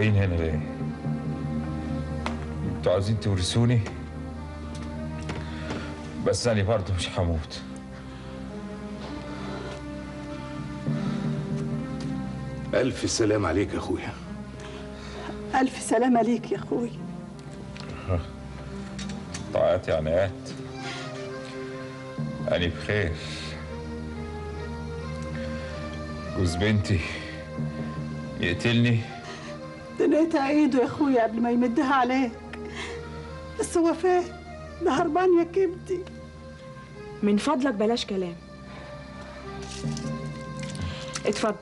جايين هنا ليه؟ انتوا عاوزين تورثوني؟ بس أنا برضه مش هموت ألف سلام عليك يا أخويا ألف سلامة ليك يا أخوي طاعات عنايات أنا بخير جوز بنتي يقتلني دنيتها ايده يا اخويا قبل ما يمدها عليك بس هو فين ده هربان يا كبدي من فضلك بلاش كلام اتفضل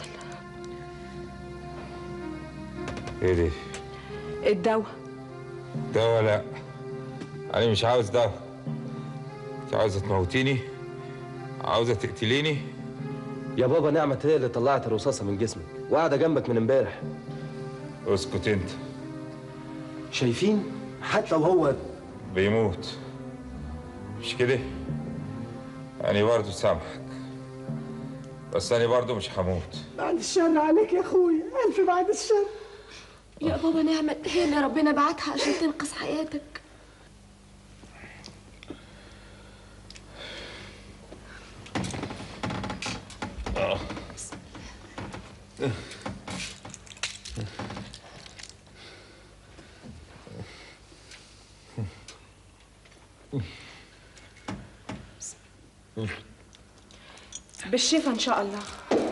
ايه دي؟ الدواء دواء لا أنا مش عاوز دواء أنت عاوزة تموتيني؟ عاوزة تقتليني؟ يا بابا نعمة هي اللي طلعت الرصاصة من جسمك وقاعدة جنبك من امبارح اسكت أنت شايفين حتى وهو بيموت مش كده؟ أنا برضه سامحك بس أنا برضه مش هموت بعد الشر عليك يا اخويا ألف بعد الشر يا بابا نعمة هي اللي ربنا بعتها عشان تنقذ حياتك بالشفا ان شاء الله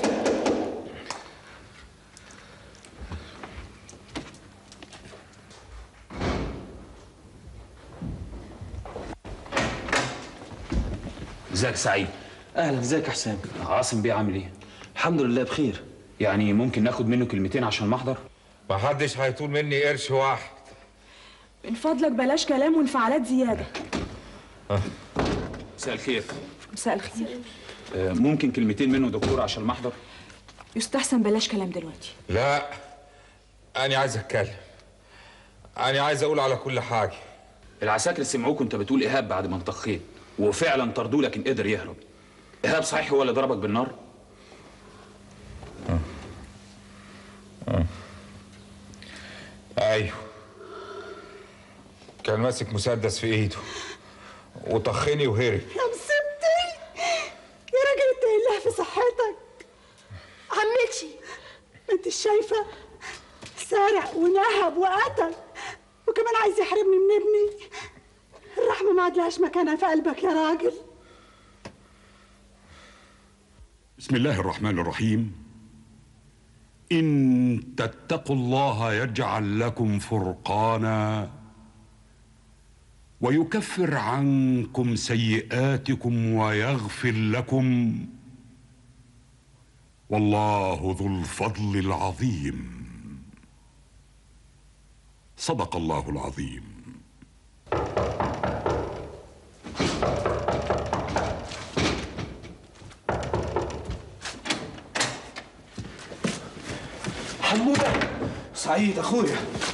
ازيك سعيد اهلا ازيك يا حسام عاصم بيه عامل ايه الحمد لله بخير يعني ممكن ناخد منه كلمتين عشان المحضر ما حدش هيطول مني قرش واحد من فضلك بلاش كلام وانفعالات زياده مساء الخير مساء الخير آه، ممكن كلمتين منه دكتور عشان المحضر يستحسن بلاش كلام دلوقتي لا أنا عايز أتكلم أنا عايز أقول على كل حاجة العساكر سمعوك وانت بتقول ايهاب بعد ما انطخيت وفعلا طردوه لكن قدر يهرب ايهاب صحيح هو اللي ضربك بالنار أيوه كان ماسك مسدس في إيده وطخني وهرب يا مصيبتي يا راجل انت الله في صحتك عمتي ما انت شايفة سرق ونهب وقتل وكمان عايز يحرمني من ابني الرحمة ما عادلهاش مكانها في قلبك يا راجل بسم الله الرحمن الرحيم ان تتقوا الله يجعل لكم فرقانا ويكفر عنكم سيئاتكم ويغفر لكم والله ذو الفضل العظيم صدق الله العظيم حمودة سعيد اخويا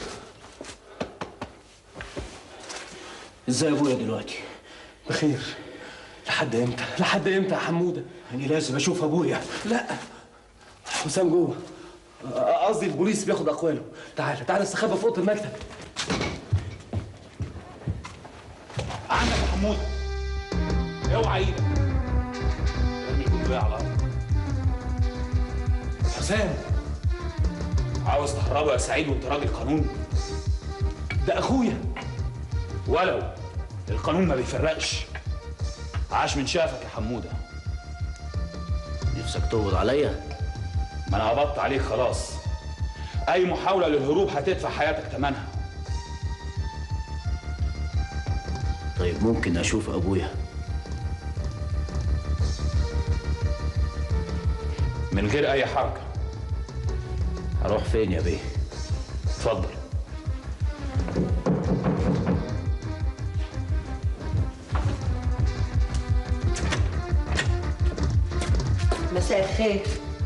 ازاي ابويا دلوقتي بخير لحد امتى لحد امتى يا حمودة انا لازم اشوف ابويا لا حسام جوه قصدي البوليس بياخد اقواله تعال تعال استخبى في اوضه المكتب عندك يا حمود اوعى ايدك ارمي البندقية على الارض حسام عاوز تهربه يا سعيد وانت راجل قانون ده اخويا ولو القانون ما بيفرقش عاش من شافك يا حموده نفسك تقبض عليا ما انا قبضت عليك خلاص اي محاوله للهروب هتدفع حياتك ثمنها طيب ممكن اشوف ابويا من غير اي حركه هروح فين يا بيه اتفضل مساء الخير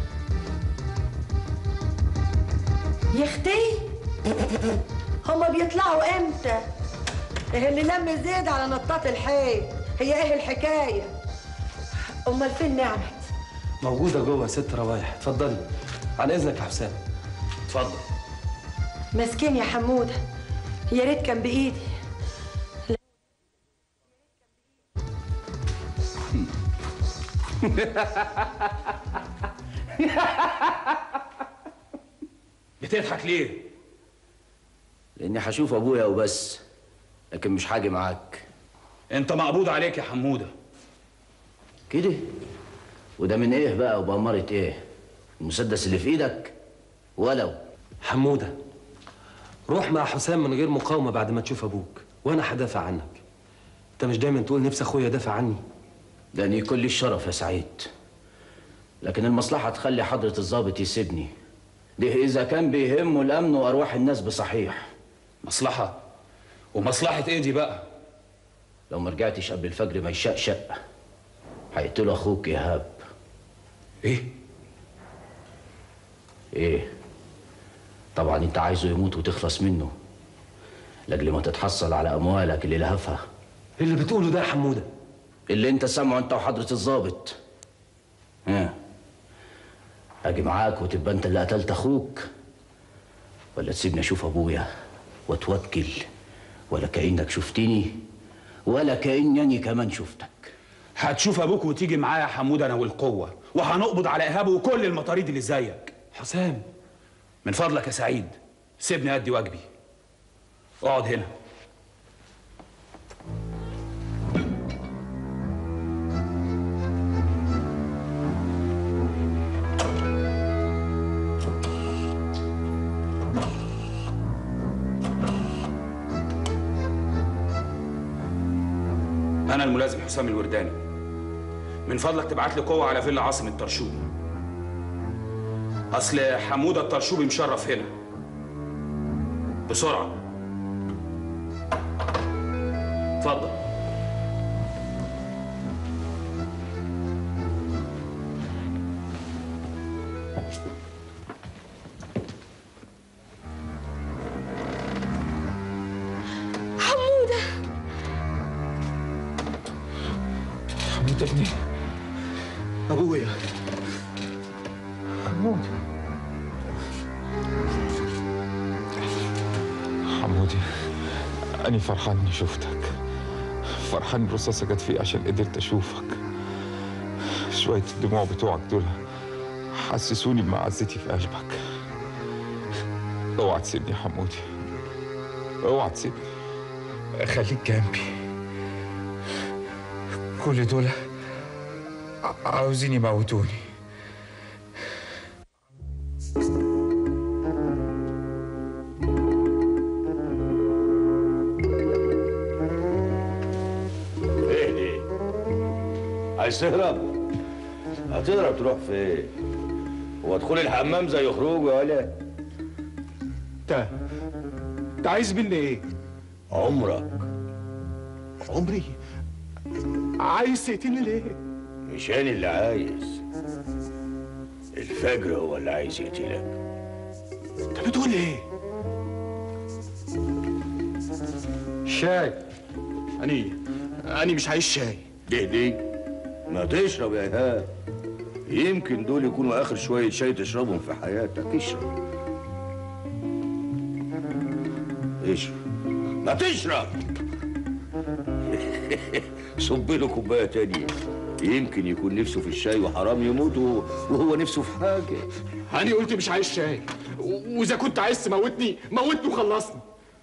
يا اختي هما بيطلعوا امتى ايه اللي لم زيد على نطاط الحيط هي ايه الحكايه امال فين نعمت موجودة جوه يا ست روايح اتفضلي عن اذنك يا حسام اتفضل مسكين يا حمودة يا ريت كان بإيدي بتضحك ليه؟ لاني هشوف ابويا وبس لكن مش هاجي معاك انت مقبوض عليك يا حموده كده وده من ايه بقى وبأمارة ايه المسدس اللي في ايدك ولو حمودة روح مع حسام من غير مقاومة بعد ما تشوف أبوك وأنا هدافع عنك أنت مش دايما تقول نفسي أخويا يدافع عني ده لي كل الشرف يا سعيد لكن المصلحة تخلي حضرة الضابط يسيبني ده إذا كان بيهمه الأمن وأرواح الناس بصحيح مصلحة ومصلحة إيه دي بقى؟ لو ما رجعتش قبل الفجر ما يشقشق هيقتلوا أخوك إيهاب إيه؟ إيه؟ طبعا أنت عايزه يموت وتخلص منه لأجل ما تتحصل على أموالك اللي لهفها اللي بتقوله ده يا حمودة اللي أنت سامعه أنت وحضرة الضابط ها أجي معاك وتبقى أنت اللي قتلت أخوك ولا تسيبني أشوف أبويا وأتوكل ولا كأنك شفتني ولا كأنني كمان شفتك هتشوف أبوك وتيجي معايا يا حمودة أنا والقوة وهنقبض على إيهاب وكل المطاريد اللي زيك حسام من فضلك يا سعيد سيبني أدي واجبي اقعد هنا أنا الملازم حسام الورداني من فضلك تبعت لي قوة على فيلا عاصم الطرشوبي أصل حمودة الطرشوبي مشرف هنا بسرعة اتفضل حمودة حمود ابني أبويا حمود حمودي أنا فرحان إني شفتك فرحان الرصاصة جت فيه عشان قدرت أشوفك شوية الدموع بتوعك دول حسسوني بمعزتي في قلبك اوعى تسيبني يا حمودي اوعى تسيبني خليك جنبي كل دول ع- عاوزين يموتوني ايه دي؟ عايز تهرب؟ هتهرب تروح فين؟ هو دخول الحمام زي خروج يا ولا؟ انت انت عايز مني ايه؟ عمرك عمري عايز تقتلني ليه؟ مش انا اللي عايز الفجر هو اللي عايز يقتلك انت بتقول ايه؟ شاي اني اني مش عايز شاي دي دي ما تشرب يا ايهاب يمكن دول يكونوا اخر شويه شاي تشربهم في حياتك اشرب اشرب ما تشرب صب له كوبايه تانية يمكن يكون نفسه في الشاي وحرام يموت وهو- وهو نفسه في حاجه انا قلت مش عايز شاي و- واذا كنت عايز تموتني موتني وخلصني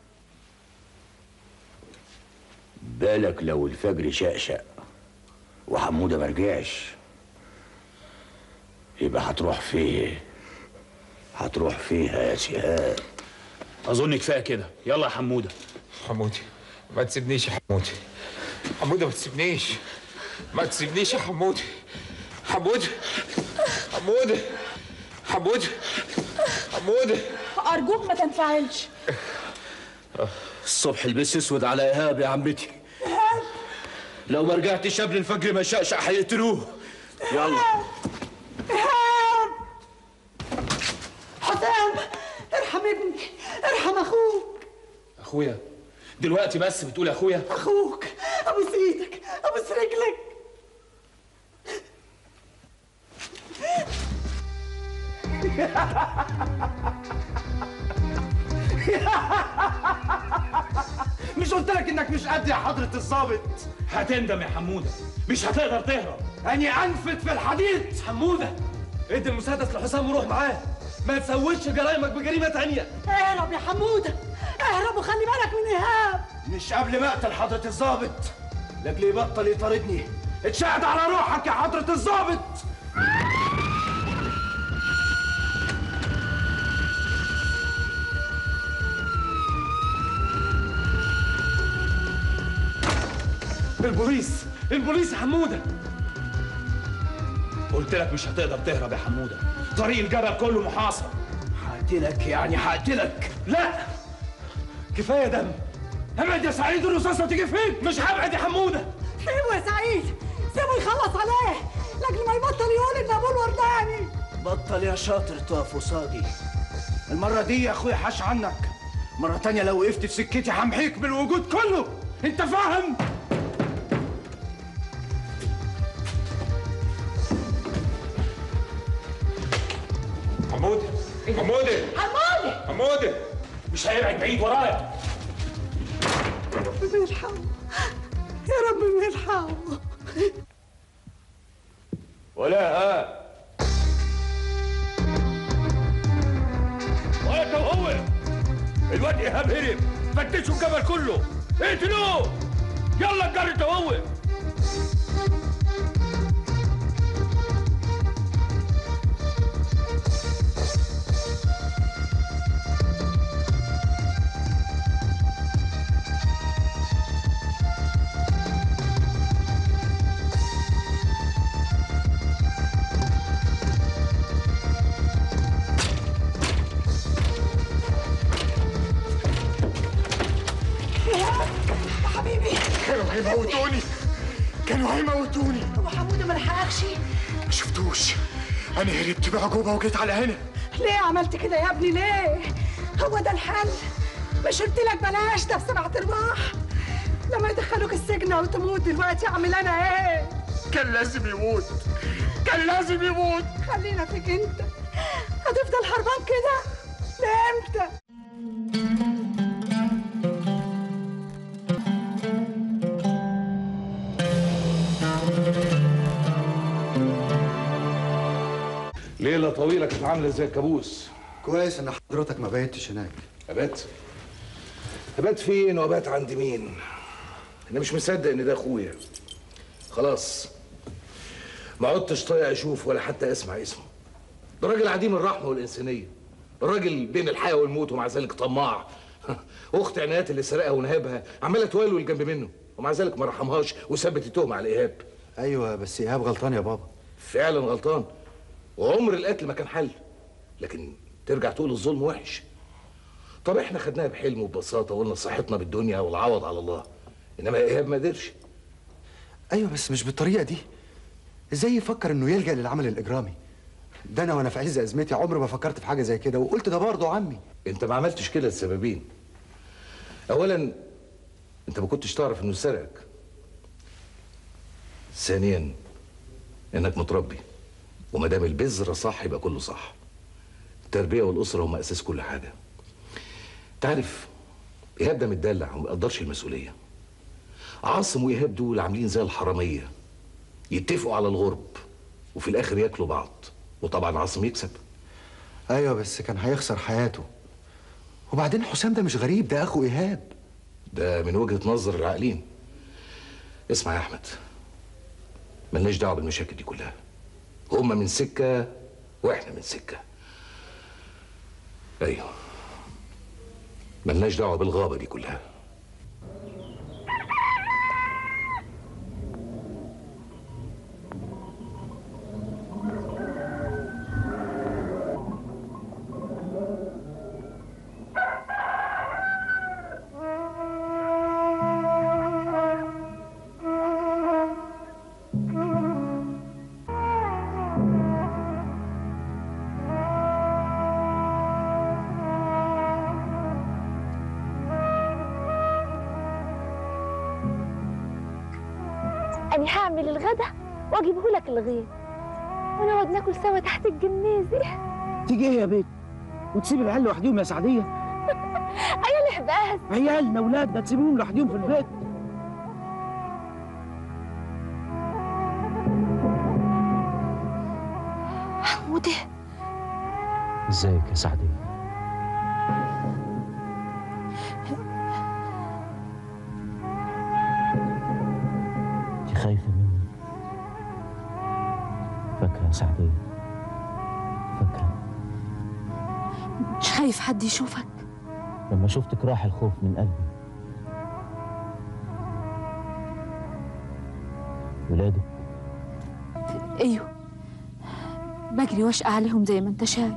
بالك لو الفجر شقشق وحموده ما رجعش يبقى هتروح فين هتروح فيها يا سهاد أظن كفاية كده يلا يا حمودة حمودي ما تسيبنيش يا حمودي حمودة ما تسيبنيش ما تسيبنيش يا حمودي حمودي حمودي حمودي حمودي أرجوك ما تنفعلش الصبح البس اسود على إيهاب يا عمتي لو ما رجعتش قبل الفجر ما شقشق هيقتلوه يلا إيهاب حسام ارحم ابني ارحم اخوك أخويا دلوقتي بس بتقول يا أخويا اخوك ابوس ايدك ابوس رجلك انك مش قد يا حضرة الظابط هتندم يا حموده مش هتقدر تهرب اني انفت في الحديد حمودة ادي المسدس لحسام وروح معاه ما تسويش جرايمك بجريمة تانية اهرب يا حمودة اهرب وخلي بالك من إيهاب مش قبل ما اقتل حضرة الظابط لاجل يبطل يطاردني اتشهد على روحك يا حضرة الظابط البوليس البوليس يا حمودة قلت لك مش هتقدر تهرب يا حموده طريق الجبل كله محاصر هقتلك يعني هقتلك لا كفايه دم ابعد يا سعيد الرصاصه تيجي فيك مش هبعد يا حموده سيبه يا سعيد سيبه يخلص عليه لاجل ما يبطل يقول ان ابوه الورداني بطل يا شاطر تقف قصادي المره دي يا اخويا حاش عنك مره تانية لو وقفت في سكتي همحيك بالوجود كله انت فاهم حمودة حمودة حمودة حمودة مش هيبعد بعيد ورايا يا رب ملحق يا رب ملحق ولا ها وقت هو الواد ايهاب هرب فتشوا الجبل كله اقتلوه يلا جري هو إيهاب يا حبيبي كانوا هيموتوني كانوا هيموتوني ابو حمودة ما لحقكش ما شفتوش انا هربت بعجوبه وجيت على هنا ليه عملت كده يا ابني ليه هو ده الحل مش قلت لك بلاش ده بسبعة ارباح لما يدخلوك السجن وتموت دلوقتي اعمل انا ايه كان لازم يموت كان لازم يموت خلينا فيك انت هتفضل هربان كده لامتى ليله طويله كانت عامله زي الكابوس كويس ان حضرتك ما بيتش هناك ابات ابات فين وابات عند مين انا مش مصدق ان ده اخويا خلاص ما عدتش طايق اشوف ولا حتى اسمع اسمه ده راجل عديم الرحمه والانسانيه الراجل بين الحياه والموت ومع ذلك طماع اخت عنايات اللي سرقها ونهبها عماله توالول جنب منه ومع ذلك ما رحمهاش وثبت التهمه على ايهاب ايوه بس ايهاب غلطان يا بابا فعلا غلطان وعمر القتل ما كان حل لكن ترجع تقول الظلم وحش طب احنا خدناها بحلم وببساطه وقلنا صحتنا بالدنيا والعوض على الله انما ايهاب ما قدرش ايوه بس مش بالطريقه دي ازاي يفكر انه يلجا للعمل الاجرامي ده انا وانا في عز ازمتي عمري ما فكرت في حاجه زي كده وقلت ده برضه عمي انت ما عملتش كده لسببين اولا انت ما كنتش تعرف انه سرقك ثانيا انك متربي وما دام البذره صح يبقى كله صح التربيه والاسره هما اساس كل حاجه تعرف ايهاب ده متدلع وما بيقدرش المسؤوليه عاصم وايهاب دول عاملين زي الحراميه يتفقوا على الغرب وفي الاخر ياكلوا بعض وطبعا عاصم يكسب ايوه بس كان هيخسر حياته وبعدين حسام ده مش غريب ده اخو ايهاب ده من وجهه نظر العاقلين اسمع يا احمد ملناش دعوه بالمشاكل دي كلها هما من سكه واحنا من سكه ايوه ملناش دعوه بالغابه دي كلها أنا هعمل الغدا وأجيبه لك الغيط ونقعد ناكل سوا تحت الجميزة تيجي ايه يا بيت وتسيب العيال لوحدهم يا سعديه عيال بس عيالنا ولادنا تسيبوهم لوحدهم في البيت حمودة ازيك يا سعدي انت خايفة مني فاكرة يا سعدية فاكرة مش خايف حد يشوفك لما شفتك راح الخوف من قلبي ولادك ايوه بجري واشقى عليهم زي ما انت شايف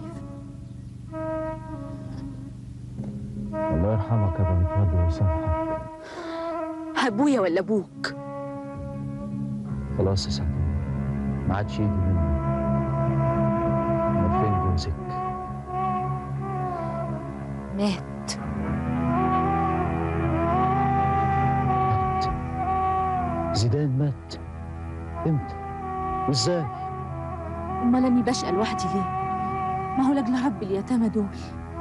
الله يرحمك يا بنت راضي ويسامحك ابويا ولا ابوك خلاص يا سعدية ما عادش يجي مني امال فين جوزك مات زيدان مات امتى وازاي امال اني بشقى لوحدي ليه ما هو لاجل رب اليتامى دول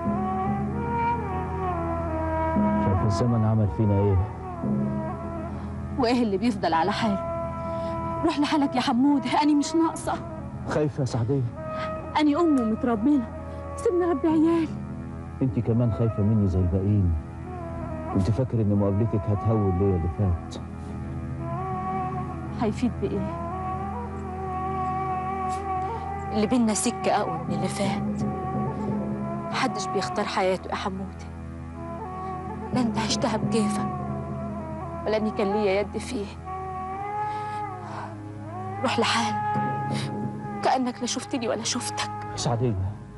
شايف الزمن عمل فينا ايه وايه اللي بيفضل على حاله روح لحالك يا حمود اني مش ناقصه خايفة يا سعدية اني ام ومتربيه سيبني ربي عيالي انت كمان خايفة مني زي الباقيين كنت فاكر ان مقابلتك هتهون ليا اللي فات هيفيد بايه اللي بينا سكه اقوى من اللي فات محدش بيختار حياته يا حمودي لا انت عشتها بكيفك ولا اني كان ليا يد فيه روح لحالك كانك لا شفتني ولا شفتك سعدية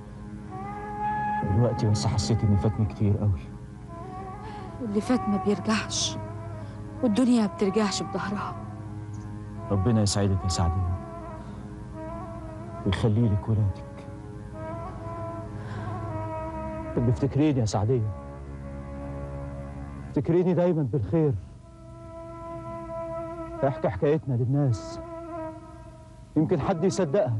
دلوقتي بس حسيت ان فاتني كتير قوي واللي فات ما بيرجعش والدنيا ما بترجعش بظهرها ربنا يسعدك يا سعدية ويخلي لك ولادك طب افتكريني يا سعدية افتكريني دايما بالخير احكي حكايتنا للناس يمكن حد يصدقها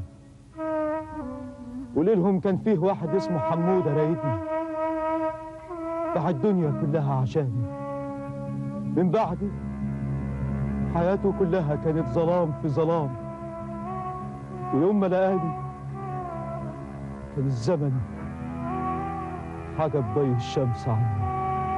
قولي لهم كان فيه واحد اسمه حمودة رايدني باع الدنيا كلها عشاني من بعدي حياته كلها كانت ظلام في ظلام ويوم ما لقاني كان الزمن حجب ضي الشمس عني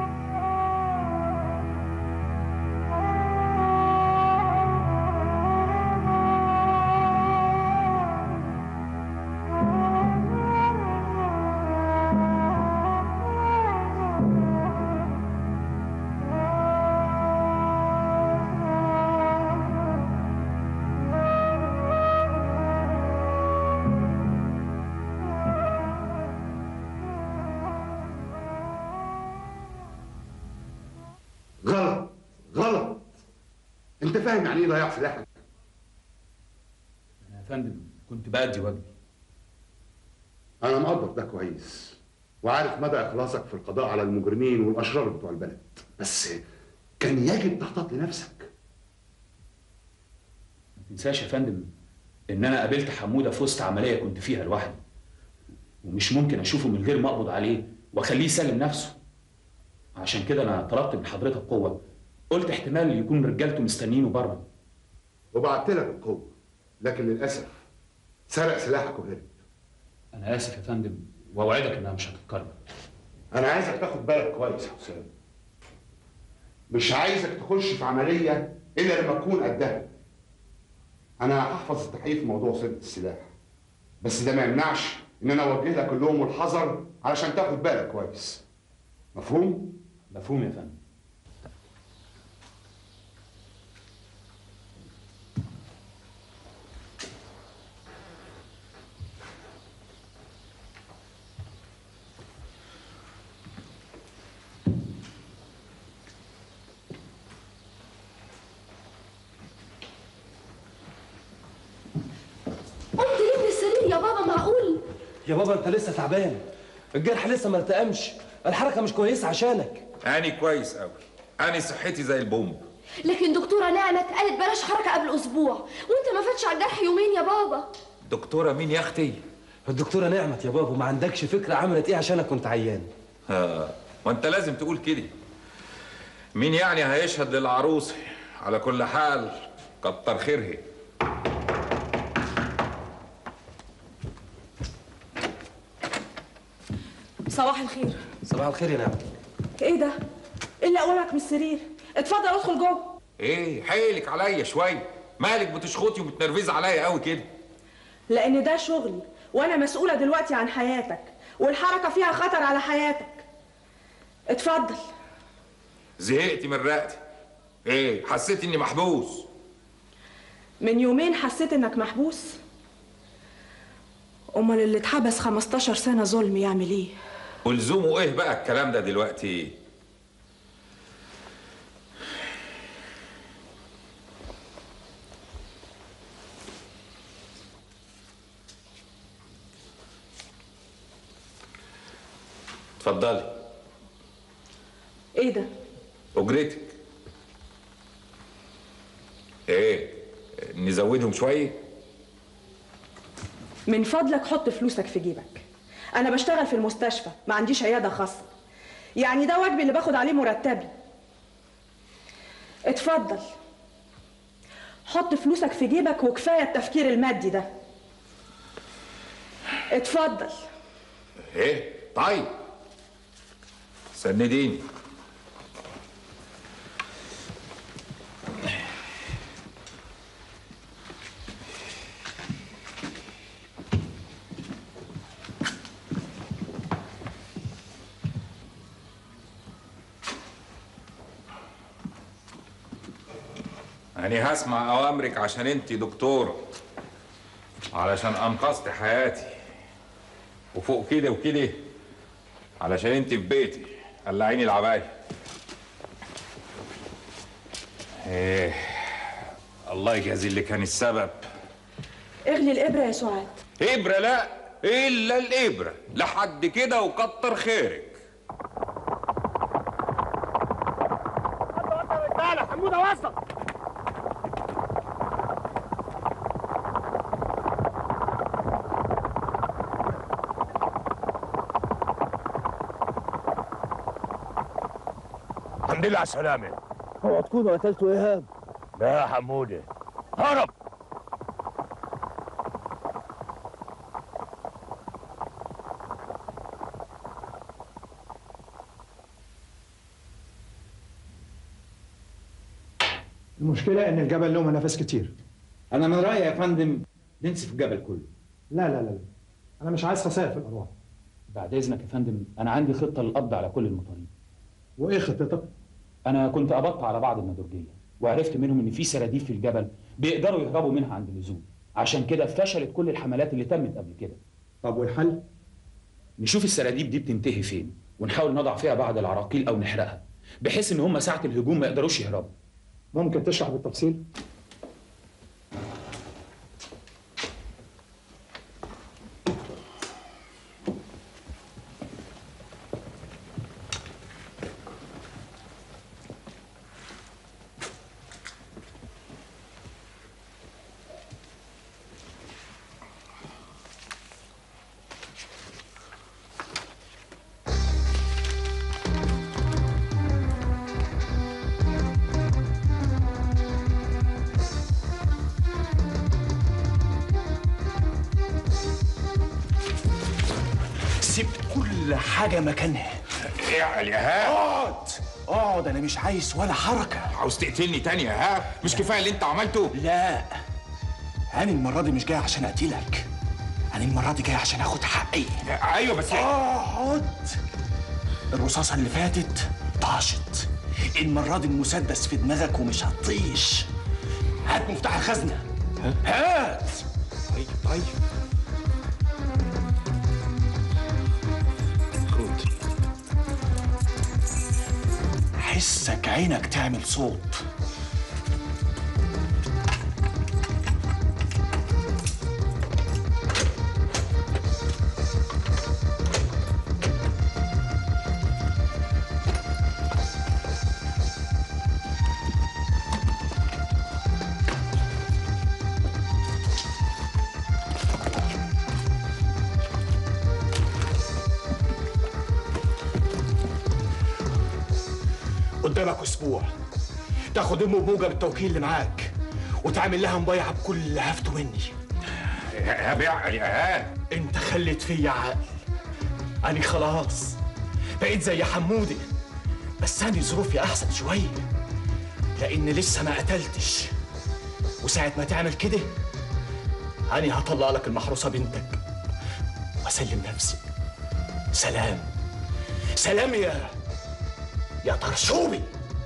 غلط غلط انت فاهم يعني ايه ضياع سلاحك يا فندم كنت بأدي واجبي انا مقدر ده كويس وعارف مدى اخلاصك في القضاء على المجرمين والاشرار بتوع البلد بس كان يجب تخطط لنفسك ما تنساش يا فندم ان انا قابلت حموده في وسط عمليه كنت فيها لوحدي ومش ممكن اشوفه من غير ما اقبض عليه واخليه يسلم نفسه عشان كده انا طلبت من حضرتك قوه قلت احتمال يكون رجالته مستنيينه بره وبعت لك القوه لكن للاسف سرق سلاحك وهرب انا اسف يا فندم واوعدك انها مش هتتكرر انا عايزك تاخد بالك كويس يا حسام مش عايزك تخش في عمليه الا لما تكون قدها انا هحفظ التحقيق في موضوع سرقه السلاح بس ده ما يمنعش ان انا اوجه لك اللوم والحذر علشان تاخد بالك كويس مفهوم مفهوم يا فندم قمت ليه من السرير يا بابا معقول يا بابا انت لسه تعبان الجرح لسه ما التئمش الحركه مش كويسه عشانك أني كويس أوي أني صحتي زي البومب لكن دكتوره نعمت قالت بلاش حركه قبل اسبوع وانت ما فاتش على الجرح يومين يا بابا دكتورة مين يا أختي؟ الدكتوره نعمت يا بابا ما عندكش فكره عملت ايه عشانك كنت عيان آه وانت لازم تقول كده مين يعني هيشهد للعروسة على كل حال كتر خيرها صباح الخير صباح الخير يا نعم ايه ده ايه اللي اقومك من السرير اتفضل ادخل جوه ايه حيلك عليا شويه مالك بتشخطي وبتنرفزي عليا قوي كده لان ده شغلي وانا مسؤوله دلوقتي عن حياتك والحركه فيها خطر على حياتك اتفضل زهقتي من رقتي ايه حسيت اني محبوس من يومين حسيت انك محبوس امال اللي اتحبس 15 سنه ظلم يعمل ايه ولزومه ايه بقى الكلام ده دلوقتي اتفضلي ايه ده اجرتك ايه نزودهم شويه من فضلك حط فلوسك في جيبك انا بشتغل في المستشفى ما عنديش عياده خاصه يعني ده واجبي اللي باخد عليه مرتبي اتفضل حط فلوسك في جيبك وكفايه التفكير المادي ده اتفضل ايه طيب سنديني أنا هسمع أوامرك عشان أنت دكتورة علشان أنقذت حياتي وفوق كده وكده علشان أنت في بيتي قلعيني العباية إيه الله يجازي اللي كان السبب اغلي الابره يا سعاد إبرة لا إلا الإبرة لحد كده وكتر خيرك تعالى حموده وصل الحمد لله على السلامة هو تكونوا قتلتوا ايهاب لا يا حمودة هرب المشكلة إن الجبل له منافس كتير انا من رايي يا فندم ننسف الجبل كله لا لا لا لا أنا مش عايز خسائر في الأرواح بعد اذنك يا فندم انا عندي خطه للقبض على كل المطارين وإيه خطتك؟ انا كنت قبضت على بعض النضرجيه وعرفت منهم ان في سراديب في الجبل بيقدروا يهربوا منها عند اللزوم عشان كده فشلت كل الحملات اللي تمت قبل كده طب والحل؟ نشوف السراديب دي بتنتهي فين ونحاول نضع فيها بعض العراقيل او نحرقها بحيث ان هم ساعه الهجوم ما يقدروش يهربوا ممكن تشرح بالتفصيل؟ سيب كل حاجة مكانها اعقل يا هاب اقعد اقعد انا مش عايز ولا حركة عاوز تقتلني تاني يا هاب مش كفايه اللي انت عملته لا انا المرة دي مش جاي عشان اقتلك انا المرة دي جاي عشان اخد حقي ايوه بس اقعد الرصاصة اللي فاتت طاشت المرة دي المسدس في دماغك ومش هتطيش هات مفتاح الخزنة هات طيب طيب خد حسك عينك تعمل صوت قدامك اسبوع تاخد ام موجه بالتوكيل اللي معاك وتعمل لها مبايعه بكل اللي هفته مني يا بعقل يا هان انت خليت فيا عقل انا خلاص بقيت زي حمودي بس انا ظروفي احسن شويه لان لسه ما قتلتش وساعه ما تعمل كده انا هطلع لك المحروسه بنتك واسلم نفسي سلام سلام يا يا طرشوبي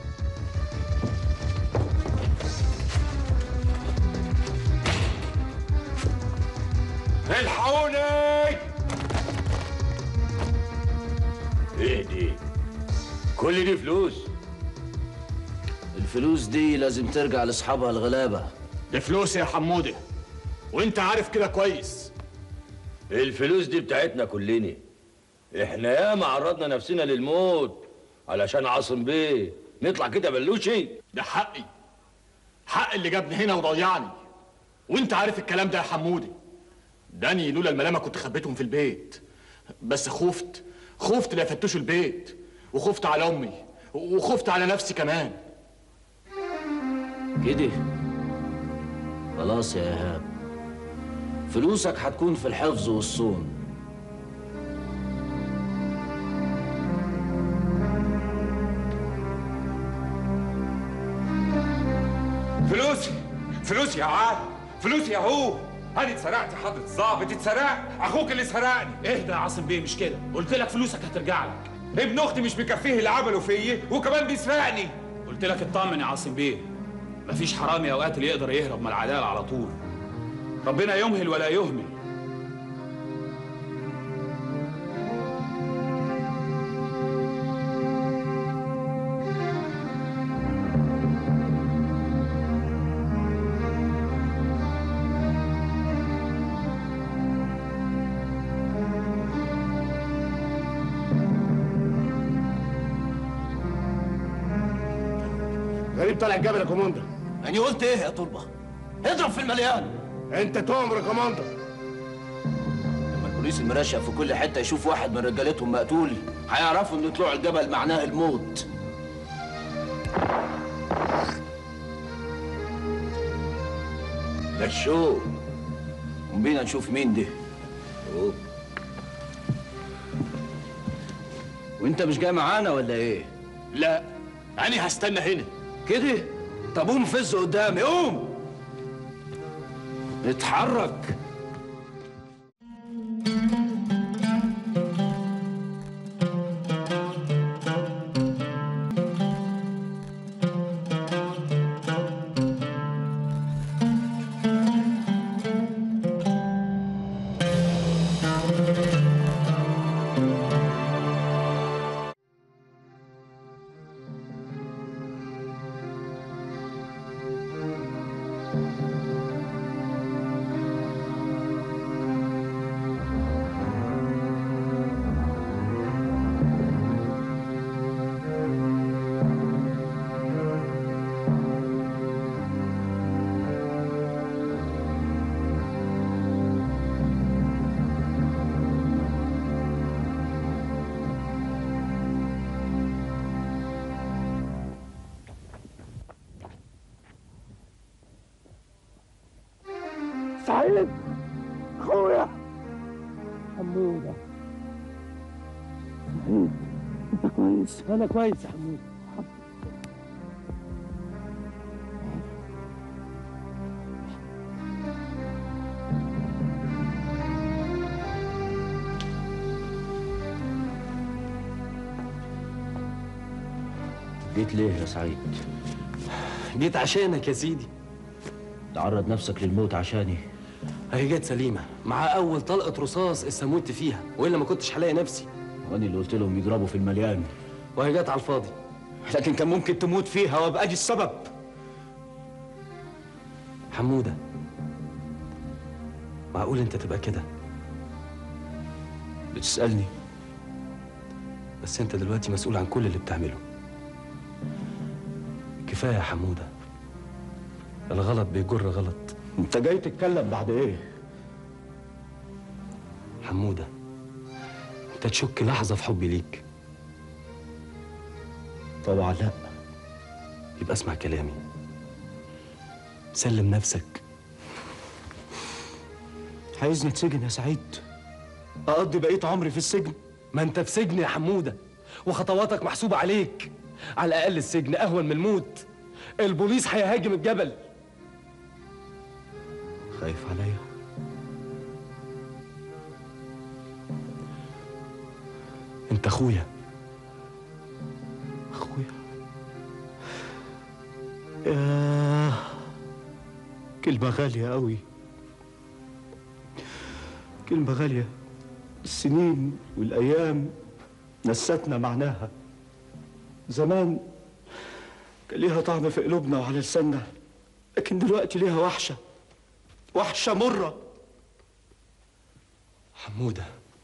الحقوني ايه دي؟ كل دي فلوس الفلوس دي لازم ترجع لاصحابها الغلابه دي فلوس يا حموده وانت عارف كده كويس الفلوس دي بتاعتنا كلنا احنا ياما عرضنا نفسنا للموت علشان عاصم بيه نطلع كده بلوشي ده حقي حق اللي جابني هنا وضيعني وانت عارف الكلام ده يا حمودي داني لولا الملامه كنت خبيتهم في البيت بس خفت خفت لا يفتشوا البيت وخفت على امي وخفت على نفسي كمان كده خلاص يا ايهاب فلوسك هتكون في الحفظ والصون فلوسي فلوسي يا عاد فلوسي يا هو انا اتسرقت يا حضرة الظابط اتسرقت اخوك اللي سرقني اهدى يا عاصم بيه مش كده قلت لك فلوسك هترجع لك ابن اختي مش مكفيه اللي عمله فيا وكمان بيسرقني قلت لك اطمن يا عاصم بيه مفيش حرامي او قاتل يقدر يهرب من العداله على طول ربنا يمهل ولا يهمل غريب طالع الجبل يا كوماندا يعني قلت ايه يا طلبه اضرب في المليان انت تؤمر يا كوماندا لما البوليس المرشق في كل حته يشوف واحد من رجالتهم مقتول هيعرفوا ان طلوع الجبل معناه الموت ده الشو بينا نشوف مين ده أوه. وانت مش جاي معانا ولا ايه لا انا هستنى هنا كده طب قوم فز قدامي قوم اتحرك سعيد اخويا حمودة سعيد انت كويس انا كويس يا حمود جيت ليه يا سعيد جيت عشانك يا سيدي تعرض نفسك للموت عشاني هي جت سليمه مع اول طلقه رصاص لسه مت فيها والا ما كنتش هلاقي نفسي وانا اللي قلت لهم يضربوا في المليان وهي جت على الفاضي لكن كان ممكن تموت فيها وابقى اجي السبب حموده معقول انت تبقى كده بتسالني بس انت دلوقتي مسؤول عن كل اللي بتعمله كفايه يا حموده الغلط بيجر غلط انت جاي تتكلم بعد ايه حموده انت تشك لحظه في حبي ليك طبعا لا يبقى اسمع كلامي سلم نفسك عايزني اتسجن يا سعيد اقضي بقية عمري في السجن ما انت في سجن يا حمودة وخطواتك محسوبة عليك على الاقل السجن اهون من الموت البوليس هيهاجم الجبل خايف عليا انت اخويا اخويا ياه كلمة غالية قوي كلمة غالية السنين والأيام نستنا معناها زمان كان ليها طعم في قلوبنا وعلى لساننا لكن دلوقتي ليها وحشة وحشة مرة حمودة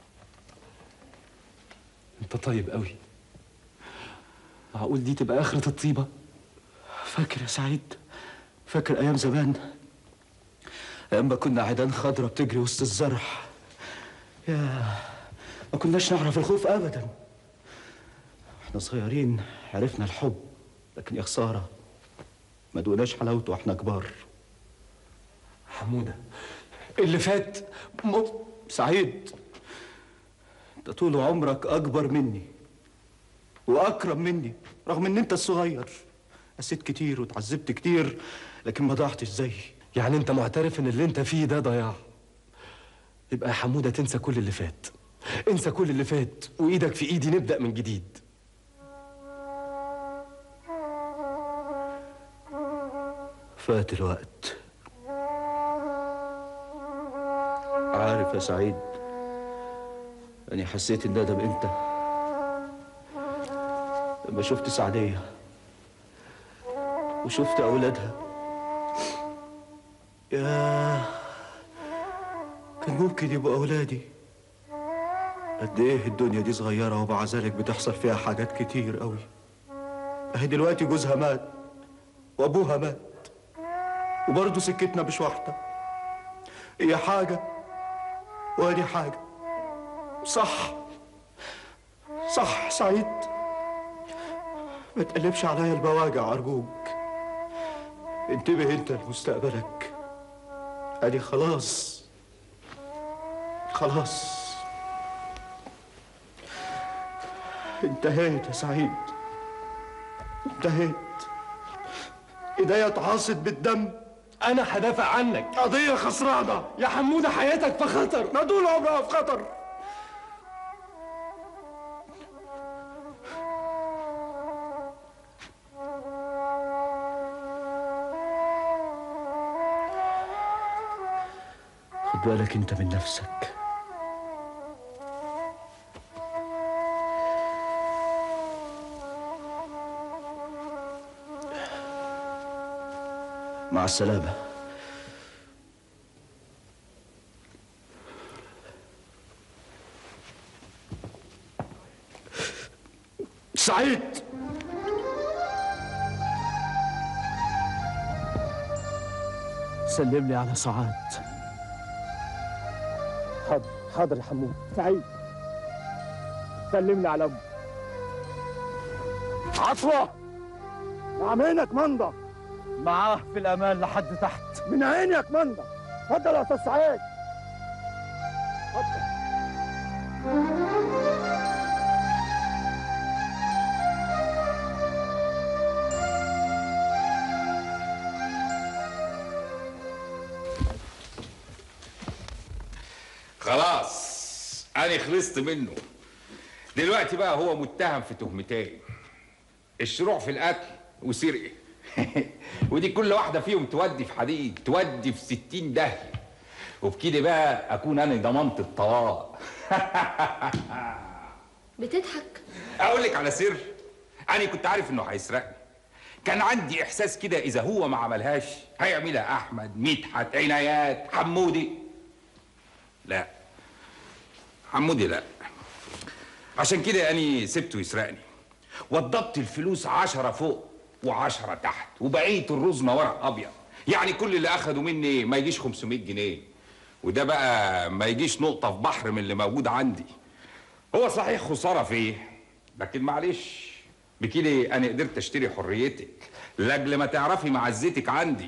انت طيب قوي معقول دي تبقى آخرة الطيبة فاكر يا سعيد فاكر أيام زمان أيام ما كنا عيدان خضرة بتجري وسط الزرع يا ما كناش نعرف الخوف أبدا احنا صغيرين عرفنا الحب لكن يا خسارة ما دوقناش حلاوته واحنا كبار حمودة اللي فات م... سعيد انت طول عمرك اكبر مني واكرم مني رغم ان انت الصغير قسيت كتير وتعذبت كتير لكن ما ضيعتش زيي يعني انت معترف ان اللي انت فيه ده ضياع يبقى يا حمودة تنسى كل اللي فات انسى كل اللي فات وايدك في ايدي نبدأ من جديد فات الوقت عارف يا سعيد أني حسيت الندم إمتى لما شفت سعدية وشفت أولادها ياه كان ممكن يبقوا أولادي قد إيه الدنيا دي صغيرة ومع ذلك بتحصل فيها حاجات كتير قوي أهي دلوقتي جوزها مات وأبوها مات وبرضه سكتنا مش واحدة هي حاجة وادي حاجة صح صح سعيد ما تقلبش عليا البواجع أرجوك انتبه انت لمستقبلك ادي خلاص خلاص انتهيت يا سعيد انتهيت ايديا اتعاصت بالدم انا هدافع عنك قضية خسرانة يا حمودة حياتك في خطر ما طول عمرها في خطر خد بالك انت من نفسك مع السلامة سعيد سلم لي على سعاد حاضر حاضر يا حمود سعيد سلم لي على ابو عطوة نعم عينك منضة معاه في الامان لحد تحت من عينك منضة اتفضل يا استاذ سعيد خلاص انا خلصت منه دلوقتي بقى هو متهم في تهمتين الشروع في القتل وسرقه ودي كل واحده فيهم تودي في حديد تودي في ستين داهيه وبكده بقى اكون انا ضمنت الطلاق بتضحك اقول لك على سر انا كنت عارف انه هيسرقني كان عندي احساس كده اذا هو ما عملهاش هيعملها احمد مدحت عنايات حمودي لا حمودي لا عشان كده اني سبته يسرقني وضبط الفلوس عشرة فوق وعشرة تحت وبقيت الرزمة ورق ابيض يعني كل اللي اخدوا مني ما يجيش 500 جنيه وده بقى ما يجيش نقطة في بحر من اللي موجود عندي هو صحيح خسارة فيه لكن معلش بكده انا قدرت اشتري حريتك لاجل ما تعرفي معزتك عندي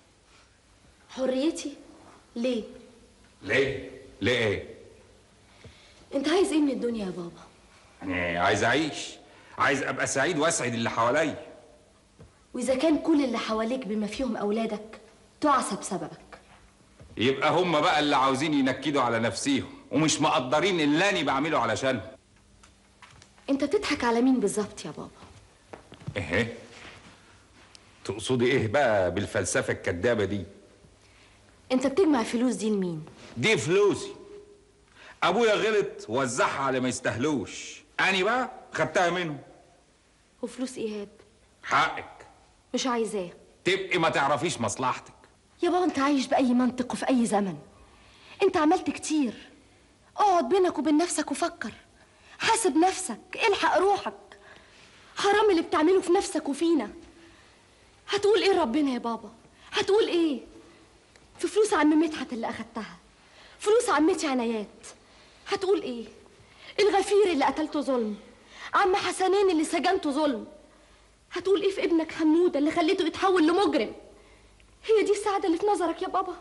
حريتي ليه ليه ليه ايه انت عايز ايه من الدنيا يا بابا يعني عايز اعيش عايز ابقى سعيد واسعد اللي حواليا واذا كان كل اللي حواليك بما فيهم اولادك تعسى بسببك يبقى هم بقى اللي عاوزين ينكدوا على نفسيهم ومش مقدرين اللي انا بعمله علشانهم انت بتضحك على مين بالظبط يا بابا ايه تقصدي ايه بقى بالفلسفه الكدابه دي انت بتجمع الفلوس دي لمين دي فلوسي ابويا غلط وزعها على ما يستاهلوش اني بقى خدتها منه وفلوس ايهاب حقك مش عايزاه تبقي ما تعرفيش مصلحتك يا بابا انت عايش باي منطق وفي اي زمن انت عملت كتير اقعد بينك وبين نفسك وفكر حاسب نفسك الحق روحك حرام اللي بتعمله في نفسك وفينا هتقول ايه ربنا يا بابا هتقول ايه في فلوس عم مدحت اللي اخدتها فلوس عمتي عنايات هتقول ايه الغفير اللي قتلته ظلم عم حسنين اللي سجنته ظلم هتقول ايه في ابنك حموده اللي خليته يتحول لمجرم هي دي السعاده اللي في نظرك يا بابا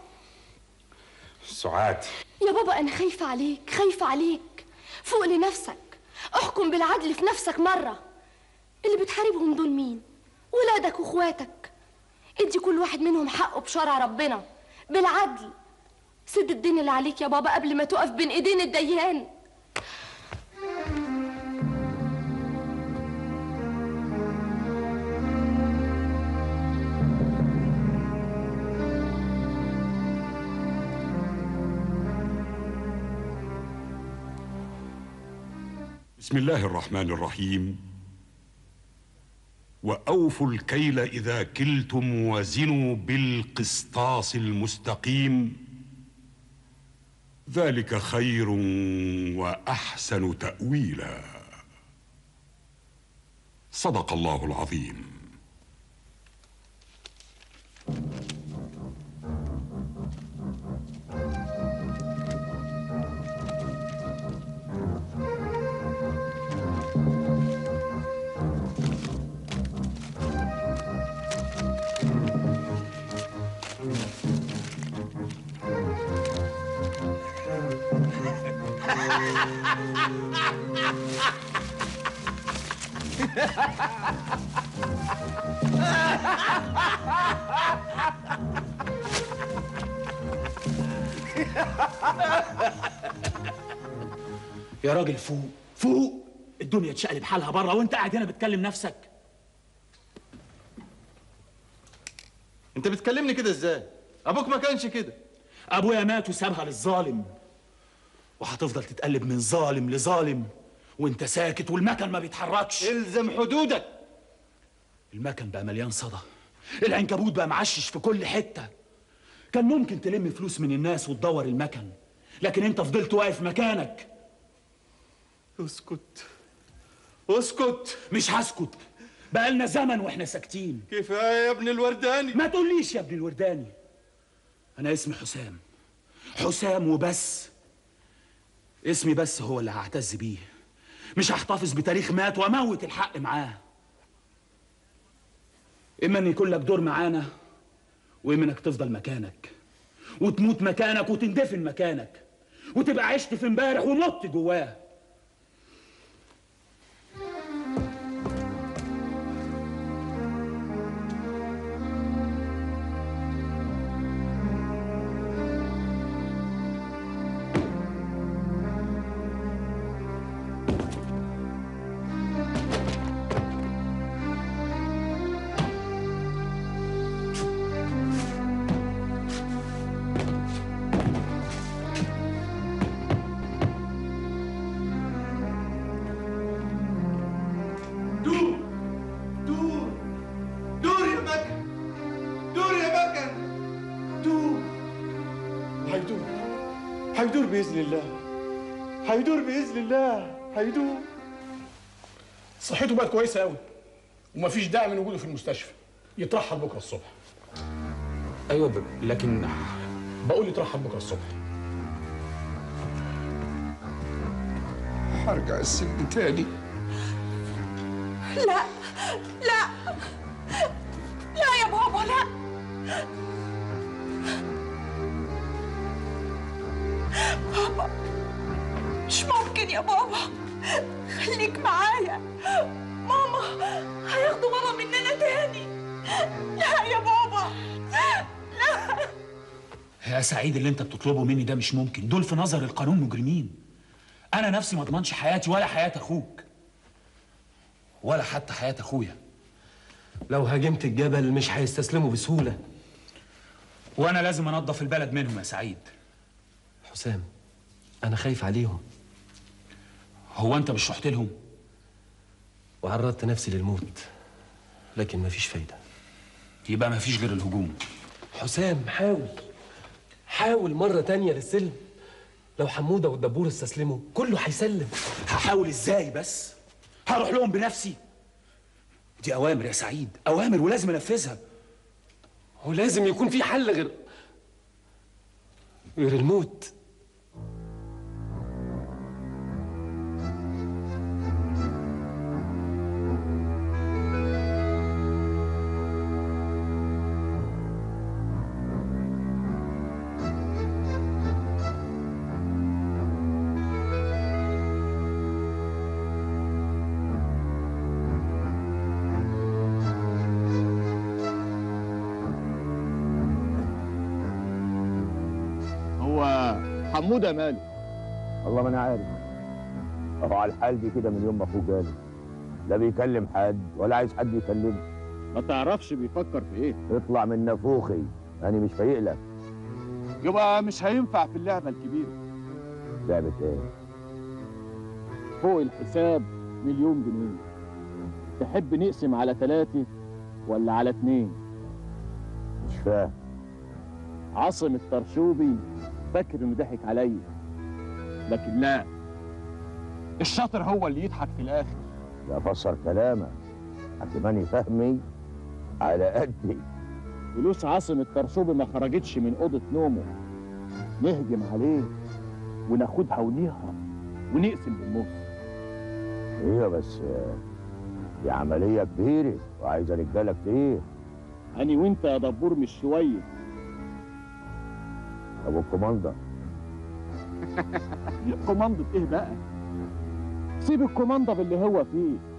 سعاد يا بابا انا خايفه عليك خايفه عليك فوق لنفسك احكم بالعدل في نفسك مره اللي بتحاربهم دول مين ولادك واخواتك ادي كل واحد منهم حقه بشرع ربنا بالعدل سد الدين اللي عليك يا بابا قبل ما تقف بين ايدين الديان بسم الله الرحمن الرحيم واوفوا الكيل اذا كلتم وزنوا بالقسطاس المستقيم ذلك خير واحسن تاويلا صدق الله العظيم يا راجل فوق فوق الدنيا تشقلب حالها بره وانت قاعد هنا بتكلم نفسك انت بتكلمني كده ازاي ابوك ما كانش كده ابويا مات وسابها للظالم وهتفضل تتقلب من ظالم لظالم وانت ساكت والمكن ما بيتحركش الزم حدودك المكن بقى مليان صدى العنكبوت بقى معشش في كل حته كان ممكن تلم فلوس من الناس وتدور المكن لكن انت فضلت واقف مكانك اسكت اسكت مش هسكت بقالنا زمن واحنا ساكتين كفايه يا ابن الورداني ما تقوليش يا ابن الورداني انا اسمي حسام حسام وبس اسمي بس هو اللي هعتز بيه مش هحتفظ بتاريخ مات واموت الحق معاه اما ان يكون لك دور معانا واما انك تفضل مكانك وتموت مكانك وتندفن مكانك وتبقى عشت في امبارح ومت جواه دور دور دور يا مكن دور يا مكن دور هيدور هيدور باذن الله هيدور باذن الله هيدور صحته بقت كويسه قوي ومفيش داعي من وجوده في المستشفى يترحل بكره الصبح ايوه ب... لكن بقول يترحل بكره الصبح هرجع السجن تاني لا لا لا بابا مش ممكن يا بابا خليك معايا ماما هياخدوا ماما مننا تاني لا يا بابا لا يا سعيد اللي انت بتطلبه مني ده مش ممكن دول في نظر القانون مجرمين انا نفسي ما اضمنش حياتي ولا حياة اخوك ولا حتى حياة اخويا لو هاجمت الجبل مش هيستسلموا بسهولة وانا لازم انضف البلد منهم يا سعيد حسام أنا خايف عليهم هو أنت مش رحت لهم؟ وعرضت نفسي للموت لكن مفيش فايدة يبقى مفيش غير الهجوم حسام حاول حاول مرة تانية للسلم لو حمودة والدبور استسلموا كله هيسلم هحاول ازاي بس؟ هروح لهم بنفسي دي أوامر يا سعيد أوامر ولازم أنفذها هو لازم يكون في حل غير غير الموت هو حموده ماله والله ما انا عارف اهو على الحال دي كده من يوم ما اخوه جالي لا بيكلم حد ولا عايز حد يكلمه ما تعرفش بيفكر في ايه اطلع من نافوخي انا مش فايق لك يبقى مش هينفع في اللعبه الكبيره لعبه ايه فوق الحساب مليون جنيه تحب نقسم على ثلاثة ولا على اتنين مش فاهم عاصم الطرشوبي فاكر انه ضحك عليا لكن لا الشاطر هو اللي يضحك في الاخر لا فسر كلامك حكماني فهمي على قدي فلوس عاصم الطرشوبي ما خرجتش من اوضه نومه نهجم عليه وناخدها ونهرب ونقسم بالنص ايوه بس آه، دي عمليه كبيره وعايزه رجاله كتير اني وانت يا دبور مش شويه ابو الكوماندا كوماندة ايه بقى سيب الكوماندا باللي هو فيه